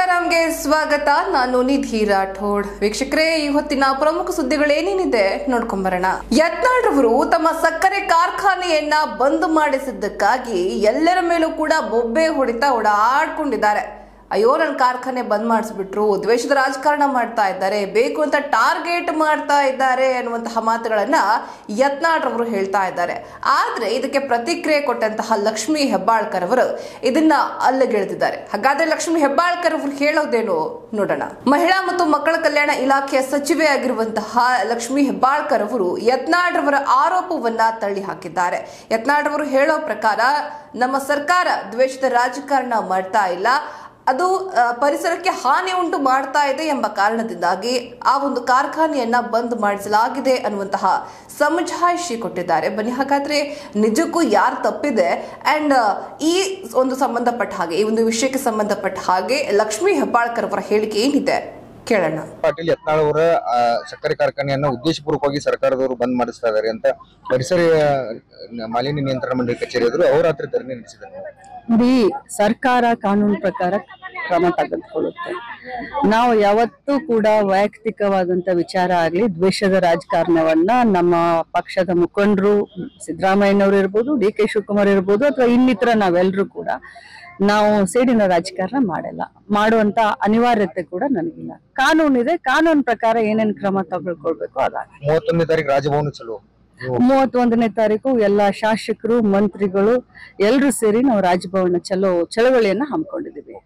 ನಮ್ಗೆ ಸ್ವಾಗತ ನಾನು ನಿಧಿ ರಾಠೋಡ್ ವೀಕ್ಷಕರೇ ಈ ಹೊತ್ತಿನ ಪ್ರಮುಖ ಸುದ್ದಿಗಳೇನೇನಿದೆ ನೋಡ್ಕೊಂಬರೋಣ ಯತ್ನಾಳ್ರವರು ತಮ್ಮ ಸಕ್ಕರೆ ಕಾರ್ಖಾನೆಯನ್ನ ಬಂದ್ ಮಾಡಿಸಿದ್ದಕ್ಕಾಗಿ ಎಲ್ಲರ ಮೇಲೂ ಕೂಡ ಬೊಬ್ಬೆ ಹೊಡಿತಾ ಓಡಾಡ್ಕೊಂಡಿದ್ದಾರೆ ಅಯ್ಯೋ ನನ್ನ ಕಾರ್ಖಾನೆ ಬಂದ್ ಮಾಡಿಸ್ಬಿಟ್ರು ದ್ವೇಷದ ರಾಜಕಾರಣ ಮಾಡ್ತಾ ಇದ್ದಾರೆ ಬೇಕು ಅಂತ ಟಾರ್ಗೆಟ್ ಮಾಡ್ತಾ ಇದ್ದಾರೆ ಅನ್ನುವಂತಹ ಮಾತುಗಳನ್ನ ಯತ್ನಾಳ್ರವರು ಹೇಳ್ತಾ ಇದ್ದಾರೆ ಆದ್ರೆ ಇದಕ್ಕೆ ಪ್ರತಿಕ್ರಿಯೆ ಕೊಟ್ಟಂತಹ ಲಕ್ಷ್ಮಿ ಹೆಬ್ಬಾಳ್ಕರ್ ಅವರು ಇದನ್ನ ಅಲ್ಲಗೆಳೆದಿದ್ದಾರೆ ಹಾಗಾದ್ರೆ ಲಕ್ಷ್ಮಿ ಹೆಬ್ಬಾಳ್ಕರ್ ಅವರು ಹೇಳೋದೇನು ನೋಡೋಣ ಮಹಿಳಾ ಮತ್ತು ಮಕ್ಕಳ ಕಲ್ಯಾಣ ಇಲಾಖೆಯ ಸಚಿವೆ ಆಗಿರುವಂತಹ ಲಕ್ಷ್ಮಿ ಹೆಬ್ಬಾಳ್ಕರ್ ಅವರು ಯತ್ನಾಳ್ರವರ ಆರೋಪವನ್ನ ತಳ್ಳಿ ಹಾಕಿದ್ದಾರೆ ಯತ್ನಾಳ್ರವರು ಹೇಳೋ ಪ್ರಕಾರ ನಮ್ಮ ಸರ್ಕಾರ ದ್ವೇಷದ ರಾಜಕಾರಣ ಮಾಡ್ತಾ ಇಲ್ಲ ಅದು ಆ, ಪರಿಸರಕ್ಕೆ ಹಾನಿ ಉಂಟು ಮಾಡ್ತಾ ಇದೆ ಎಂಬ ಕಾರಣದಿಂದಾಗಿ ಆ ಒಂದು ಕಾರ್ಖಾನೆಯನ್ನ ಬಂದ್ ಮಾಡಿಸಲಾಗಿದೆ ಅನ್ನುವಂತಹ ಸಮಜಾಯಿಷಿ ಕೊಟ್ಟಿದ್ದಾರೆ ಬನ್ನಿ ಹಾಗಾದ್ರೆ ನಿಜಕ್ಕೂ ಯಾರು ತಪ್ಪಿದೆ ಅಂಡ್ ಈ ಒಂದು ಸಂಬಂಧಪಟ್ಟ ಹಾಗೆ ಈ ಒಂದು ವಿಷಯಕ್ಕೆ ಸಂಬಂಧಪಟ್ಟ ಹಾಗೆ ಲಕ್ಷ್ಮೀ ಹೆಬ್ಬಾಳ್ಕರ್ ಅವರ ಹೇಳಿಕೆ ಏನಿದೆ ಕೇಳೋಣ ಪಾಟೀಲ್ ಯತ್ನಾಳ್ ಅವರ ಆ, ಸಕ್ಕರೆ ಕಾರ್ಖಾನೆಯನ್ನ ಉದ್ದೇಶಪೂರ್ವಕವಾಗಿ ಸರ್ಕಾರದವರು ಬಂದ್ ಮಾಡಿಸ್ತಾ ಇದಾರೆ ಅಂತ ಪರಿಸರ ಆ, ಮಾಲಿನ್ಯ ನಿಯಂತ್ರಣ ಮಂಡಳಿ ಕಚೇರಿ ಎದುರು ಅವ್ರ ಹತ್ರ ಧರಣಿ ನಡೆಸಿದ್ದಾರೆ ಇಡೀ ಸರ್ಕಾರ ಕಾನೂನು ಪ್ರಕಾರ ಕ್ರಮ ತೆಗೆದುಕೊಳ್ಳುತ್ತೆ ನಾವು ಯಾವತ್ತೂ ಕೂಡ ವೈಯಕ್ತಿಕವಾದಂತ ವಿಚಾರ ಆಗ್ಲಿ ದ್ವೇಷದ ರಾಜಕಾರಣವನ್ನ ನಮ್ಮ ಪಕ್ಷದ ಮುಖಂಡರು ಸಿದ್ದರಾಮಯ್ಯನವರು ಇರ್ಬೋದು ಡಿ ಕೆ ಶಿವಕುಮಾರ್ ಇರ್ಬೋದು ಅಥವಾ ಇನ್ನಿತರ ನಾವೆಲ್ಲರೂ ಕೂಡ ನಾವು ಸೇಡಿನ ರಾಜಕಾರಣ ಮಾಡಲ್ಲ ಮಾಡುವಂತ ಅನಿವಾರ್ಯತೆ ಕೂಡ ನನಗಿಲ್ಲ ಕಾನೂನಿದೆ ಕಾನೂನು ಪ್ರಕಾರ ಏನೇನ್ ಕ್ರಮ ತಗೊಳ್ಕೊಳ್ಬೇಕು ಅದಾಗುತ್ತೆ ಮೂವತ್ತೊಂದನೇ ತಾರೀಕು ರಾಜಭವನ ಚಲೋ ನೀವು ಮೂವತ್ತೊಂದನೇ ತಾರೀಕು ಎಲ್ಲ ಶಾಸಕರು ಮಂತ್ರಿಗಳು ಎಲ್ಲರೂ ಸೇರಿ ನಾವು ರಾಜಭವನ ಚಲೋ ಚಳವಳಿಯನ್ನ ಹಮ್ಮಿಕೊಂಡಿದ್ದೀವಿ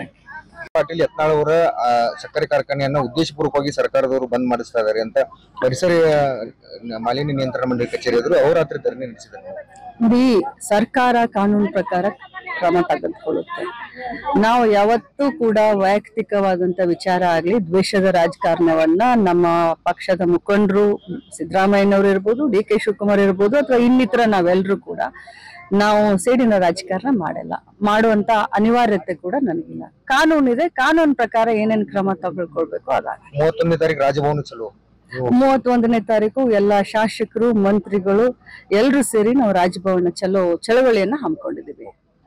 ಪಾಟೀಲ್ ಯತ್ನಾಳ್ ಅವರ ಆ, ಸಕ್ಕರೆ ಕಾರ್ಖಾನೆಯನ್ನ ಉದ್ದೇಶಪೂರ್ವಕವಾಗಿ ಸರ್ಕಾರದವರು ಬಂದ್ ಮಾಡಿಸ್ತಾ ಇದಾರೆ ಅಂತ ಪರಿಸರ ಆ, ಮಾಲಿನ್ಯ ನಿಯಂತ್ರಣ ಮಂಡಳಿ ಕಚೇರಿ ಎದುರು ಅವ್ರ ಹತ್ರ ಧರಣಿ ನಡೆಸಿದ್ದಾರೆ ಇಡೀ ಸರ್ಕಾರ ಕಾನೂನು ಪ್ರಕಾರ ಕ್ರಮ ತೆಗೆದುಕೊಳ್ಳುತ್ತೆ ನಾವು ಯಾವತ್ತೂ ಕೂಡ ವೈಯಕ್ತಿಕವಾದಂತ ವಿಚಾರ ಆಗ್ಲಿ ದ್ವೇಷದ ರಾಜಕಾರಣವನ್ನ ನಮ್ಮ ಪಕ್ಷದ ಮುಖಂಡರು ಸಿದ್ದರಾಮಯ್ಯನವರು ಇರ್ಬೋದು ಡಿ ಕೆ ಶಿವಕುಮಾರ್ ಇರ್ಬೋದು ಅಥವಾ ಇನ್ನಿತರ ನಾವೆಲ್ಲರೂ ಕೂಡ ನಾವು ಸೇಡಿನ ರಾಜಕಾರಣ ಮಾಡಲ್ಲ ಮಾಡುವಂತ ಅನಿವಾರ್ಯತೆ ಕೂಡ ನನಗಿಲ್ಲ ಕಾನೂನಿದೆ ಕಾನೂನು ಪ್ರಕಾರ ಏನೇನ್ ಕ್ರಮ ತಗೊಳ್ಕೊಳ್ಬೇಕು ಅದಾಗುತ್ತೆ ಮೂವತ್ತೊಂದನೇ ತಾರೀಕು ರಾಜಭವನ ಚಲೋ ನೀವು ಮೂವತ್ತೊಂದನೇ ತಾರೀಕು ಎಲ್ಲ ಶಾಸಕರು ಮಂತ್ರಿಗಳು ಎಲ್ಲರೂ ಸೇರಿ ನಾವು ರಾಜಭವನ ಚಲೋ ಚಳವಳಿಯನ್ನ ಹಮ್ಮಿಕೊಂಡಿದ್ದೀವಿ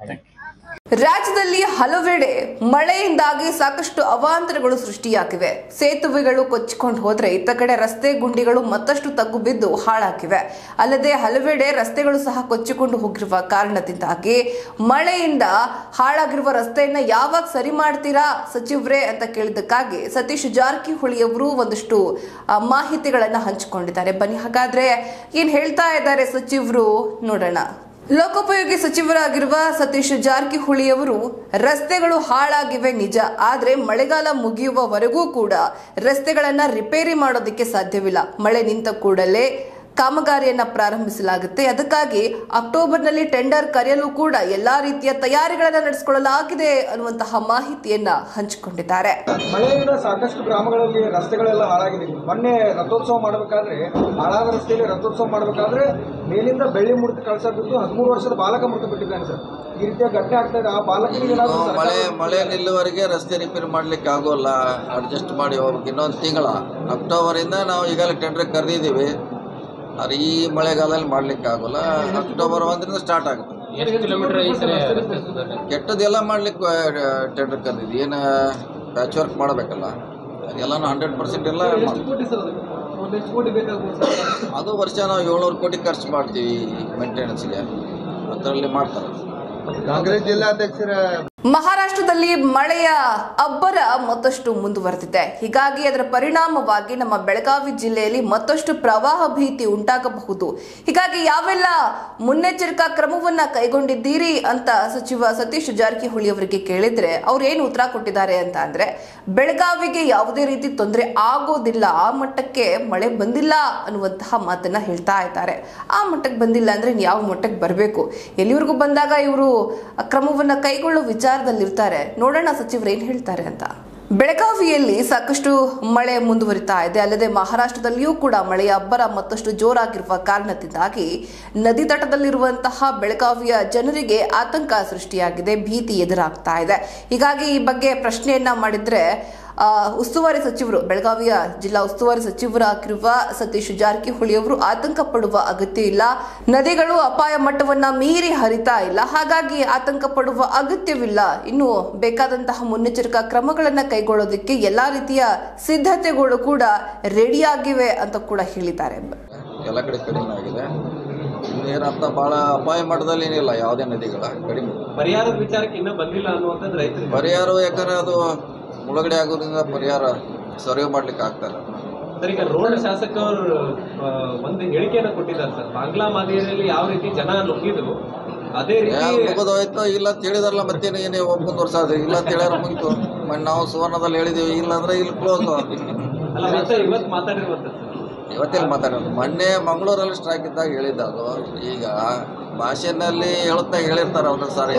ರಾಜ್ಯದಲ್ಲಿ ಹಲವೆಡೆ ಮಳೆಯಿಂದಾಗಿ ಸಾಕಷ್ಟು ಅವಾಂತರಗಳು ಸೃಷ್ಟಿಯಾಗಿವೆ ಸೇತುವೆಗಳು ಕೊಚ್ಚಿಕೊಂಡು ಹೋದ್ರೆ ಇತ್ತ ಕಡೆ ರಸ್ತೆ ಗುಂಡಿಗಳು ಮತ್ತಷ್ಟು ತಗ್ಗು ಬಿದ್ದು ಹಾಳಾಗಿವೆ ಅಲ್ಲದೆ ಹಲವೆಡೆ ರಸ್ತೆಗಳು ಸಹ ಕೊಚ್ಚಿಕೊಂಡು ಹೋಗಿರುವ ಕಾರಣದಿಂದಾಗಿ ಮಳೆಯಿಂದ ಹಾಳಾಗಿರುವ ರಸ್ತೆಯನ್ನ ಯಾವಾಗ ಸರಿ ಮಾಡ್ತೀರಾ ಸಚಿವರೇ ಅಂತ ಕೇಳಿದ್ದಕ್ಕಾಗಿ ಸತೀಶ್ ಜಾರಕಿಹೊಳಿ ಅವರು ಒಂದಷ್ಟು ಆ, ಮಾಹಿತಿಗಳನ್ನ ಹಂಚಿಕೊಂಡಿದ್ದಾರೆ ಬನ್ನಿ ಹಾಗಾದ್ರೆ ಏನ್ ಹೇಳ್ತಾ ಇದ್ದಾರೆ ಸಚಿವರು ನೋಡೋಣ ಲೋಕೋಪಯೋಗಿ ಸಚಿವರಾಗಿರುವ ಸತೀಶ್ ಜಾರಕಿಹೊಳಿ ಅವರು ರಸ್ತೆಗಳು ಹಾಳಾಗಿವೆ ನಿಜ ಆದ್ರೆ ಮಳೆಗಾಲ ಮುಗಿಯುವವರೆಗೂ ಕೂಡ ರಸ್ತೆಗಳನ್ನ ರಿಪೇರಿ ಮಾಡೋದಕ್ಕೆ ಸಾಧ್ಯವಿಲ್ಲ ಮಳೆ ನಿಂತ ಕೂಡಲೇ ಕಾಮಗಾರಿಯನ್ನ ಪ್ರಾರಂಭಿಸಲಾಗುತ್ತೆ ಅದಕ್ಕಾಗಿ ಅಕ್ಟೋಬರ್ನಲ್ಲಿ ಟೆಂಡರ್ ಕರೆಯಲು ಕೂಡ ಎಲ್ಲಾ ರೀತಿಯ ತಯಾರಿಗಳನ್ನ ನಡೆಸಿಕೊಳ್ಳಲಾಗಿದೆ ಅನ್ನುವಂತಹ ಮಾಹಿತಿಯನ್ನ ಹಂಚಿಕೊಂಡಿದ್ದಾರೆ ಮಳೆಯಿಂದ ಸಾಕಷ್ಟು ಗ್ರಾಮಗಳಲ್ಲಿ ರಸ್ತೆಗಳೆಲ್ಲ ಹಾಳಾಗಿದೆ ಮೊನ್ನೆ ರಥೋತ್ಸವ ಮಾಡಬೇಕಾದ್ರೆ ಹಾಳಾದ ರಸ್ತೆಯಲ್ಲಿ ರಥೋತ್ಸವ ಮಾಡಬೇಕಾದ್ರೆ ಮೇಲಿಂದ ಬೆಳ್ಳಿ ಮೂರ್ತಿ ಕಳಸ ಬಿದ್ದು ಹದಿಮೂರು ವರ್ಷದ ಬಾಲಕ ಮೃತ ಬಿಟ್ಟಿದ್ದಾನೆ ಸರ್ ಈ ರೀತಿಯ ಘಟನೆ ಆಗ್ತಾ ಇದೆ ಆ ಬಾಲಕನಿಗೆ ಏನಾದ್ರು ನಾವು ಸರ್ಕಾರ- ಮಳೆ ಮಳೆ ನಿಲ್ಲುವರೆಗೆ ರಸ್ತೆ ರಿಪೇರಿ ಮಾಡ್ಲಿಕ್ಕೆ ಆಗೋಲ್ಲ ಅಡ್ಜಸ್ಟ್ ಮಾಡಿ ಹೋಗ್ಬೇಕು ಇನ್ನೊಂದು ತಿಂಗಳ ಅಕ್ಟೋಬರಿಂದ ನಾವು ಈಗಲೇ ಟೆಂಡರ್ ಕರೆದಿದ್ದೀವಿ ಆದರೆ ಈ ಮಳೆಗಾಲದಲ್ಲಿ ಮಾಡ್ಲಿಕ್ಕೆ ಆಗೋಲ್ಲ ಅಕ್ಟೋಬರ್ ಒಂದರಿಂದ ಸ್ಟಾರ್ಟ್ ಆಗುತ್ತೆ ಎಷ್ಟು ಕಿಲೋಮೀಟರ್ ಈ ಸರಿ ರಸ್ತೆ ಸುಧಾರಣೆ ಕೆಟ್ಟದ್ದೆಲ್ಲ ಮಾಡ್ಲಿಕ್ಕೆ ಟೆಂಡರ್ ಕರೆದಿದ್ವಿ ಏನು ಪ್ಯಾಚ್ ವರ್ಕ್ ಮಾಡಬೇಕಲ್ಲ ಅದೆಲ್ಲನೂ ಹಂಡ್ರೆಡ್ ಪರ್ಸೆಂಟ್ ಎಲ್ಲ ಎಷ್ಟು ಮಾಡ್- ಕೋಟಿ ಸರ್ ಅದು? ಒಂದು ಎಷ್ಟು ಕೋಟಿ ಬೇಕಾಗ್ಬೋದು ಸರ್ ಅದು ವರ್ಷ ನಾವು ಏಳ್ನೂರು ಕೋಟಿ ಖರ್ಚು ಮಾಡ್ತೀವಿ ಮೇಂಟೆನೆನ್ಸ್ಗೆ ಅದರಲ್ಲಿ ಮಾಡ್ತಾರೆ ಕಾಂಗ್ರೆಸ್ ಜಿಲ್ಲಾಧ್ಯಕ್ಷರ ಮಹಾರಾಷ್ಟ್ರದಲ್ಲಿ ಮಳೆಯ ಅಬ್ಬರ ಮತ್ತಷ್ಟು ಮುಂದುವರೆದಿದೆ ಹೀಗಾಗಿ ಅದರ ಪರಿಣಾಮವಾಗಿ ನಮ್ಮ ಬೆಳಗಾವಿ ಜಿಲ್ಲೆಯಲ್ಲಿ ಮತ್ತಷ್ಟು ಪ್ರವಾಹ ಭೀತಿ ಉಂಟಾಗಬಹುದು ಹೀಗಾಗಿ ಯಾವೆಲ್ಲ ಮುನ್ನೆಚ್ಚರಿಕಾ ಕ್ರಮವನ್ನ ಕೈಗೊಂಡಿದ್ದೀರಿ ಅಂತ ಸಚಿವ ಸತೀಶ್ ಜಾರಕಿಹೊಳಿ ಅವರಿಗೆ ಕೇಳಿದ್ರೆ ಅವ್ರು ಏನು ಉತ್ತರ ಕೊಟ್ಟಿದ್ದಾರೆ ಅಂತ ಅಂದ್ರೆ ಬೆಳಗಾವಿಗೆ ಯಾವುದೇ ರೀತಿ ತೊಂದರೆ ಆಗೋದಿಲ್ಲ ಆ ಮಟ್ಟಕ್ಕೆ ಮಳೆ ಬಂದಿಲ್ಲ ಅನ್ನುವಂತಹ ಮಾತನ್ನ ಹೇಳ್ತಾ ಇದ್ದಾರೆ ಆ ಮಟ್ಟಕ್ಕೆ ಬಂದಿಲ್ಲ ಅಂದ್ರೆ ಇನ್ನು ಯಾವ ಮಟ್ಟಕ್ಕೆ ಬರಬೇಕು ಎಲ್ಲಿವರೆಗೂ ಬಂದಾಗ ಇವರು ಕ್ರಮವನ್ನ ಕೈಗೊಳ್ಳುವ ವಿಚಾರದಲ್ಲಿರ್ತಾರೆ ನೋಡೋಣ ಸಚಿವರು ಏನ್ ಹೇಳ್ತಾರೆ ಅಂತ ಬೆಳಗಾವಿಯಲ್ಲಿ ಸಾಕಷ್ಟು ಮಳೆ ಮುಂದುವರಿತಾ ಇದೆ ಅಲ್ಲದೆ ಮಹಾರಾಷ್ಟ್ರದಲ್ಲಿಯೂ ಕೂಡ ಮಳೆಯ ಅಬ್ಬರ ಮತ್ತಷ್ಟು ಜೋರಾಗಿರುವ ಕಾರಣದಿಂದಾಗಿ ನದಿ ತಟದಲ್ಲಿರುವಂತಹ ಬೆಳಗಾವಿಯ ಜನರಿಗೆ ಆತಂಕ ಸೃಷ್ಟಿಯಾಗಿದೆ ಭೀತಿ ಎದುರಾಗ್ತಾ ಇದೆ ಹೀಗಾಗಿ ಈ ಬಗ್ಗೆ ಪ್ರಶ್ನೆಯನ್ನ ಮಾಡಿದ್ರೆ ಆ, ಉಸ್ತುವಾರಿ ಸಚಿವರು ಬೆಳಗಾವಿಯ ಜಿಲ್ಲಾ ಉಸ್ತುವಾರಿ ಸಚಿವರಾಗಿರುವ ಸತೀಶ್ ಜಾರಕಿಹೊಳಿ ಅವರು ಆತಂಕ ಪಡುವ ಅಗತ್ಯ ಇಲ್ಲ ನದಿಗಳು ಅಪಾಯ ಮಟ್ಟವನ್ನ ಮೀರಿ ಹರಿತಾ ಇಲ್ಲ ಹಾಗಾಗಿ ಆತಂಕ ಪಡುವ ಅಗತ್ಯವಿಲ್ಲ ಇನ್ನು ಬೇಕಾದಂತಹ ಮುನ್ನೆಚ್ಚರಿಕಾ ಕ್ರಮಗಳನ್ನ ಕೈಗೊಳ್ಳೋದಕ್ಕೆ ಎಲ್ಲಾ ರೀತಿಯ ಸಿದ್ಧತೆಗಳು ಕೂಡ ರೆಡಿಯಾಗಿವೆ ಅಂತ ಕೂಡ ಹೇಳಿದ್ದಾರೆ ಎಲ್ಲ ಕಡೆ ಕಡಿಮೆ ಆಗಿದೆ ನೀರಂತ ಭಾಳ ಅಪಾಯ ಮಟ್ಟದಲ್ಲಿ ಏನಿಲ್ಲ ಯಾವುದೇ ನದಿಗಳ ಕಡಿಮೆ ಪರಿಹಾರದ ವಿಚಾರಕ್ಕೆ ಇನ್ನೂ ಬಂದಿಲ್ಲ ಅನ್ನುವಂಥದ್ದು ರೈತರಿಗೆ ಪರಿಹಾರ ಯಾಕಂದ್ರೆ ಅದು ಮುಳುಗಡೆ ಆಗೋದ್ರಿಂದ ಪರಿಹಾರ ಸರ್ವೆ ಮಾಡ್ಲಿಕ್ಕೆ ಆಗ್ತಾಯಿಲ್ಲ ಸರ್ ಈಗ ರೋಡ್ ಶಾಸಕರು ಆ, ಒಂದು ಹೇಳಿಕೆಯನ್ನು ಕೊಟ್ಟಿದ್ದಾರೆ ಸರ್ ಬಾಂಗ್ಲಾ ಮಾದರಿಯಲ್ಲಿ ಯಾವ ರೀತಿ ಜನ ನುಗ್ಗಿದ್ರು ಅದೇ ರೀತಿ ಮುಗಿದೋಯ್ತು ಇಲ್ಲ ಅಂತ ಹೇಳಿದಾರಲ್ಲ ಮತ್ತೇನು ಏನೇ ಒಂಬತ್ತು ವರ್ಷ ಆದ್ರೆ ಇಲ್ಲ ಅಂತ ಹೇಳ್ಯಾರ ಮುಗಿತು ಮೊನ್ನೆ ನಾವು ಸುವರ್ಣದಲ್ಲಿ ಹೇಳಿದೀವಿ ಇಲ್ಲ ಅಂದ್ರೆ ಇಲ್ಲಿ ಕ್ಲೋಸ್ ಅಲ್ಲ ಮತ್ತೆ ಇವತ್ತು ಮಾತಾಡಿರುವಂಥದ್ದು ಸರ್ ಇವತ್ತೆಲ್ಲಿ ಮಾತಾಡೋದು ಮೊನ್ನೆ ಮಂಗಳೂರಲ್ಲಿ ಸ್ಟ್ರೈಕ್ ಇದ್ದಾಗ ಹೇಳಿದ್ದ ಅದು ಈಗ ಭಾಷೆನಲ್ಲಿ ಹೇಳುತ್ತಾ ಹೇಳಿರ್ತಾರೆ ಒಂದೊಂದು ಸಾರಿ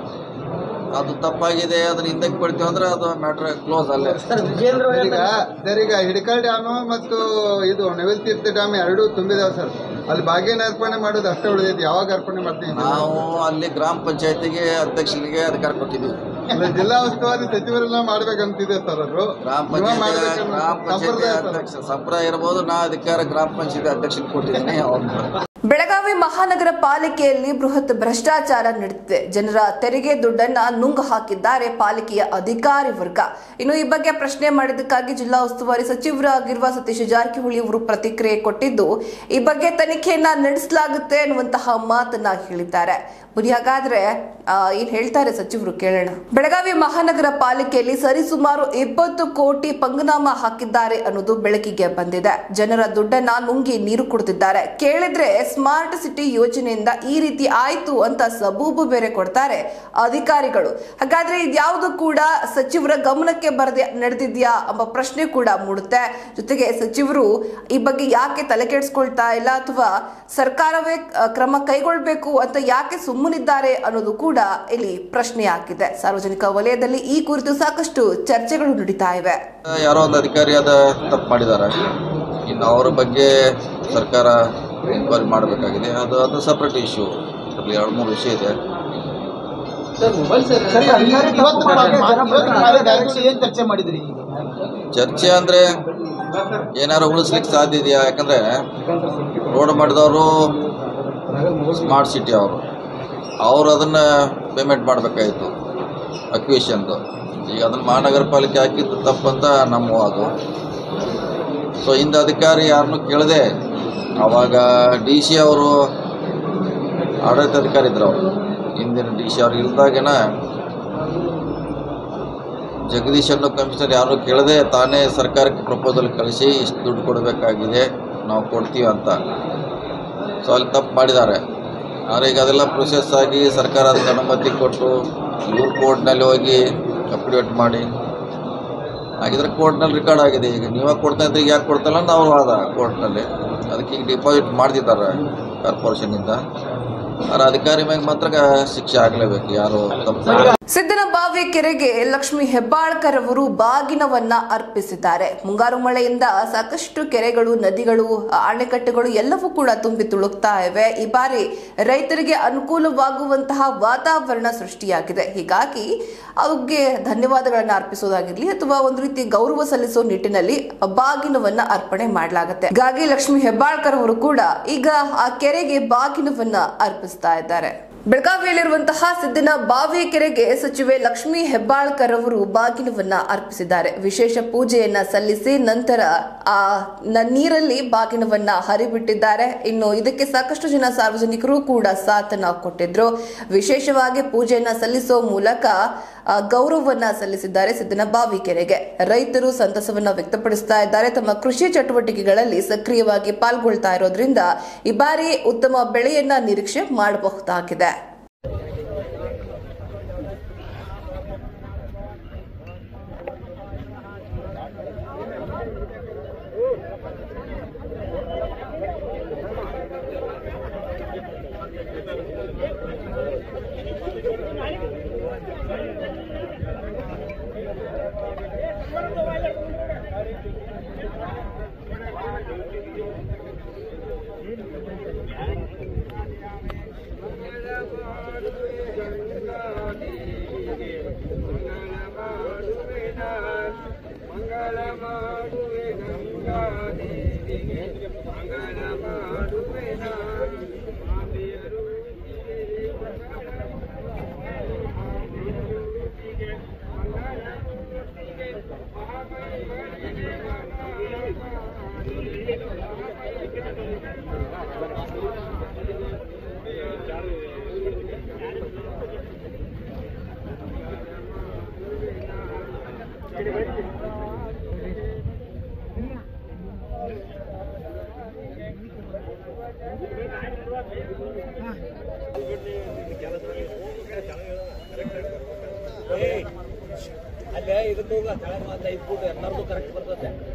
ಅದು ತಪ್ಪಾಗಿದೆ ಅದನ್ನ ಹಿಂದಕ್ಕೆ ಕೊಡ್ತೀವಿ ಅಂದ್ರೆ ಅದು ಮ್ಯಾಟ್ರ್ ಕ್ಲೋಸ್ ಅಲ್ಲೇ ಈಗ ಸರ್ ಈಗ ಹಿಡಕಲ್ ಡ್ಯಾಮು ಮತ್ತು ಇದು ನವಿಲ್ ತೀರ್ಥ ಡ್ಯಾಮ್ ಎರಡೂ ತುಂಬಿದಾವೆ ಸರ್ ಅಲ್ಲಿ ಭಾಗ್ಯನ ಅರ್ಪಣೆ ಮಾಡೋದು ಅಷ್ಟೇ ಉಳಿದೈತಿ ಯಾವಾಗ ಅರ್ಪಣೆ ಮಾಡ್ತೀವಿ ನಾವು ಅಲ್ಲಿ ಗ್ರಾಮ ಪಂಚಾಯತಿಗೆ ಅಧ್ಯಕ್ಷನಿಗೆ ಅಧಿಕಾರ ಕೊಟ್ಟಿದ್ದೀವಿ ಅಲ್ಲ, ಜಿಲ್ಲಾ ಉಸ್ತುವಾರಿ ಸಚಿವರೆಲ್ಲ ಮಾಡ್ಬೇಕಂತಿದೆ ಸರ್ ಅವರು ಗ್ರಾಮ ನೀವೇ ಪಂಚಾಯತಿ ಮಾಡ್ಬೇಕನ್ನೋ ಗ್ರಾಮ ಪಂಚಾಯತಿ ಸಂಪ್ರದಾಯ ಸರ್ ಅಧ್ಯಕ್ಷ ಸಂಪ್ರದಾಯ ಇರ್ಬೋದು ನಾ ಅಧಿಕಾರ ಗ್ರಾಮ ಪಂಚಾಯತಿ ಅಧ್ಯಕ್ಷನಿಗೆ ಕೊಟ್ಟಿದ್ದೀನಿ ಅವ್ರು ಬೆಳಗಾವಿ ಮಹಾನಗರ ಪಾಲಿಕೆಯಲ್ಲಿ ಬೃಹತ್ ಭ್ರಷ್ಟಾಚಾರ ನಡೆದಿದೆ ಜನರ ತೆರಿಗೆ ದುಡ್ಡನ್ನ ನುಂಗು ಹಾಕಿದ್ದಾರೆ ಪಾಲಿಕೆಯ ಅಧಿಕಾರಿ ವರ್ಗ ಇನ್ನು ಈ ಬಗ್ಗೆ ಪ್ರಶ್ನೆ ಮಾಡಿದ್ದಕ್ಕಾಗಿ ಜಿಲ್ಲಾ ಉಸ್ತುವಾರಿ ಸಚಿವರಾಗಿರುವ ಸತೀಶ್ ಜಾರಕಿಹೊಳಿ ಅವರು ಪ್ರತಿಕ್ರಿಯೆ ಕೊಟ್ಟಿದ್ದು ಈ ಬಗ್ಗೆ ತನಿಖೆಯನ್ನ ನಡೆಸಲಾಗುತ್ತೆ ಅನ್ನುವಂತಹ ಮಾತನ್ನ ಹೇಳಿದ್ದಾರೆ ಬನ್ನಿ ಹಾಗಾದ್ರೆ ಆ, ಏನ್ ಹೇಳ್ತಾರೆ ಸಚಿವರು ಕೇಳೋಣ ಬೆಳಗಾವಿ ಮಹಾನಗರ ಪಾಲಿಕೆಯಲ್ಲಿ ಸರಿಸುಮಾರು ಇಪ್ಪತ್ತು ಕೋಟಿ ಪಂಗನಾಮ ಹಾಕಿದ್ದಾರೆ ಅನ್ನೋದು ಬೆಳಕಿಗೆ ಬಂದಿದೆ ಜನರ ದುಡ್ಡನ್ನ ನುಂಗಿ ನೀರು ಕುಡಿದಿದ್ದಾರೆ ಕೇಳಿದ್ರೆ ಸ್ಮಾರ್ಟ್ ಸಿಟಿ ಯೋಜನೆಯಿಂದ ಈ ರೀತಿ ಆಯ್ತು ಅಂತ ಸಬೂಬು ಬೇರೆ ಕೊಡ್ತಾರೆ ಅಧಿಕಾರಿಗಳು ಹಾಗಾದ್ರೆ ಇದ್ಯಾವುದು ಕೂಡ ಸಚಿವರ ಗಮನಕ್ಕೆ ಬರದೆ ನಡೆದಿದ್ಯಾ ಎಂಬ ಪ್ರಶ್ನೆ ಕೂಡ ಮೂಡುತ್ತೆ ಜೊತೆಗೆ ಸಚಿವರು ಈ ಬಗ್ಗೆ ಯಾಕೆ ತಲೆ ಕೆಡಿಸ್ಕೊಳ್ತಾ ಇಲ್ಲ ಅಥವಾ ಸರ್ಕಾರವೇ ಅ, ಕ್ರಮ ಕೈಗೊಳ್ಬೇಕು ಅಂತ ಯಾಕೆ ಸುಮ್ಮನಿದ್ದಾರೆ ಅನ್ನೋದು ಕೂಡ ಇಲ್ಲಿ ಪ್ರಶ್ನೆ ಆಗಿದೆ ಸಾರ್ವಜನಿಕ ವಲಯದಲ್ಲಿ ಈ ಕುರಿತು ಸಾಕಷ್ಟು ಚರ್ಚೆಗಳು ನಡೀತಾ ಇವೆ ಯಾರೋ ಒಂದು ಅಧಿಕಾರಿ ಅದ ತಪ್ಪು ಮಾಡಿದ್ದಾರೆ ಇನ್ನು ಅವರ ಬಗ್ಗೆ ಸರ್ಕಾರ ಎನ್ಕ್ವೈರಿ ಮಾಡಬೇಕಾಗಿದೆ ಅದು ಅದು ಸಪ್ರೇಟ್ ಇಶ್ಯೂ ಅದರಲ್ಲಿ ಎರಡು ಮೂರು ವಿಷಯ ಇದೆ ಸರಿ ಅಧಿಕಾರಿ ತಪ್ಪು ಬಗ್ಗೆ ಜನಪ್ರತಿನಿಧಿ ಮಾಡಿದ್ದಾರೆ. ಏನ್ ಚರ್ಚೆ ಮಾಡಿದ್ರಿ ಚರ್ಚೆ ಅಂದರೆ ಏನಾರು ಉಳಿಸ್ಲಿಕ್ಕೆ ಸಾಧ್ಯ ಇದೆಯಾ ಯಾಕಂದರೆ ರೋಡ್ ಮಾಡಿದವರು ಸ್ಮಾರ್ಟ್ ಸಿಟಿ ಅವರು ಅವರು ಅದನ್ನು ಪೇಮೆಂಟ್ ಮಾಡಬೇಕಾಯಿತು ಅಕ್ವಿಷನ್ದು ಈಗ ಅದನ್ನು ಮಹಾನಗರ ಪಾಲಿಕೆ ಹಾಕಿದ್ದು ತಪ್ಪಂತ ನಮ್ಮ ವಾದು ಸೊ ಹಿಂದೆ ಅಧಿಕಾರಿ ಯಾರನ್ನೂ ಕೇಳದೆ ಆವಾಗ ಡಿ ಸಿ ಅವರು ಆಡಳಿತಾಧಿಕಾರಿ ಇದ್ರು ಅವರು ಹಿಂದಿನ ಡಿ ಸಿ ಅವ್ರು ಇಲ್ದಾಗೇನ ಜಗದೀಶ್ ಅನ್ನೋ ಕಮಿಷನರ್ ಯಾರು ಕೇಳದೆ ತಾನೇ ಸರ್ಕಾರಕ್ಕೆ ಪ್ರಪೋಸಲ್ ಕಳಿಸಿ ಇಷ್ಟು ದುಡ್ಡು ಕೊಡಬೇಕಾಗಿದೆ ನಾವು ಕೊಡ್ತೀವಿ ಅಂತ ಸೊ ಅಲ್ಲಿ ತಪ್ಪು ಮಾಡಿದ್ದಾರೆ ಆದರೆ ಈಗ ಅದೆಲ್ಲ ಪ್ರೊಸೆಸ್ ಆಗಿ ಸರ್ಕಾರ ಅದಕ್ಕೆ ಅನುಮತಿ ಕೊಟ್ಟು ಇವ್ರು ಕೋರ್ಟ್ನಲ್ಲಿ ಹೋಗಿ ಅಫಿಡೇಟ್ ಮಾಡಿ ಹಾಗಿದ್ರೆ ಕೋರ್ಟ್ನಲ್ಲಿ ರೆಕಾರ್ಡ್ ಆಗಿದೆ ಈಗ ನೀವೇ ಕೊಡ್ತಾ ಇದ್ರೆ ಈಗ ಯಾಕೆ ಕೊಡ್ತಲ್ಲ ಅಂತ ಅವ್ರು ವಾದ ಕೋರ್ಟ್ನಲ್ಲಿ ಅದಕ್ಕೆ ಈಗ ಡಿಪಾಸಿಟ್ ಮಾಡ್ತಿದ್ದಾರೆ ಕಾರ್ಪೊರೇಷನಿಂದ ಆದರೆ ಅಧಿಕಾರಿ ಮ್ಯಾಗ ಮಾತ್ರ ಶಿಕ್ಷೆ ಆಗಲೇಬೇಕು ಯಾರು ತಪ್ಪು ಮಾಡಿದ್ರೆ. ಸಿದ್ದನ ಬಾವಿ ಕೆರೆಗೆ ಲಕ್ಷ್ಮಿ ಹೆಬ್ಬಾಳ್ಕರ್ ಅವರು ಬಾಗಿನವನ್ನ ಅರ್ಪಿಸಿದ್ದಾರೆ ಮುಂಗಾರು ಮಳೆಯಿಂದ ಸಾಕಷ್ಟು ಕೆರೆಗಳು ನದಿಗಳು ಅಣೆಕಟ್ಟೆಗಳು ಎಲ್ಲವೂ ಕೂಡ ತುಂಬಿ ತುಳುಕ್ತಾ ಇವೆ ಈ ಬಾರಿ ರೈತರಿಗೆ ಅನುಕೂಲವಾಗುವಂತಹ ವಾತಾವರಣ ಸೃಷ್ಟಿಯಾಗಿದೆ ಹೀಗಾಗಿ ಅವ್ರಿಗೆ ಧನ್ಯವಾದಗಳನ್ನ ಅರ್ಪಿಸೋದಾಗಿರ್ಲಿ ಅಥವಾ ಒಂದು ರೀತಿ ಗೌರವ ಸಲ್ಲಿಸೋ ನಿಟ್ಟಿನಲ್ಲಿ ಬಾಗಿನವನ್ನ ಅರ್ಪಣೆ ಮಾಡಲಾಗುತ್ತೆ ಹೀಗಾಗಿ ಲಕ್ಷ್ಮಿ ಹೆಬ್ಬಾಳ್ಕರ್ ಅವರು ಕೂಡ ಈಗ ಆ ಕೆರೆಗೆ ಬಾಗಿನವನ್ನ ಅರ್ಪಿಸ್ತಾ ಇದ್ದಾರೆ ಬೆಳಗಾವಿಯಲ್ಲಿರುವಂತಹ ಸಿದ್ದಿನ ಬಾವಿ ಕೆರೆಗೆ ಸಚಿವೆ ಲಕ್ಷ್ಮೀ ಹೆಬ್ಬಾಳ್ಕರ್ ಅವರು ಬಾಗಿನವನ್ನ ಅರ್ಪಿಸಿದ್ದಾರೆ ವಿಶೇಷ ಪೂಜೆಯನ್ನ ಸಲ್ಲಿಸಿ ನಂತರ ಆ ನ- ನೀರಲ್ಲಿ ಬಾಗಿನವನ್ನ ಹರಿಬಿಟ್ಟಿದ್ದಾರೆ ಇನ್ನು ಇದಕ್ಕೆ ಸಾಕಷ್ಟು ಜನ ಸಾರ್ವಜನಿಕರು ಕೂಡ ಸಾಥನ್ನ ಕೊಟ್ಟಿದ್ರು ವಿಶೇಷವಾಗಿ ಪೂಜೆಯನ್ನ ಸಲ್ಲಿಸೋ ಮೂಲಕ ಆ, ಗೌರವವನ್ನ ಸಲ್ಲಿಸಿದ್ದಾರೆ ಸಿದ್ದನ ಬಾವಿ ಕೆರೆಗೆ ರೈತರು ಸಂತಸವನ್ನ ವ್ಯಕ್ತಪಡಿಸ್ತಾ ಇದ್ದಾರೆ ತಮ್ಮ ಕೃಷಿ ಚಟುವಟಿಕೆಗಳಲ್ಲಿ ಸಕ್ರಿಯವಾಗಿ ಪಾಲ್ಗೊಳ್ತಾ ಇರೋದ್ರಿಂದ ಈ ಬಾರಿ ಉತ್ತಮ ಬೆಳೆಯನ್ನ ನಿರೀಕ್ಷೆ ಮಾಡಬಹುದಾಗಿದೆ ಅಲ್ಲೇ ಇದಕ್ಕೆ ಹೋಗ ಕೆಳಗೆ ಒಂದು ಐದು ಫೂಟ್ ಎಲ್ಲರಿಗೂ ಕರೆಕ್ಟ್ ಬರ್ತದೆ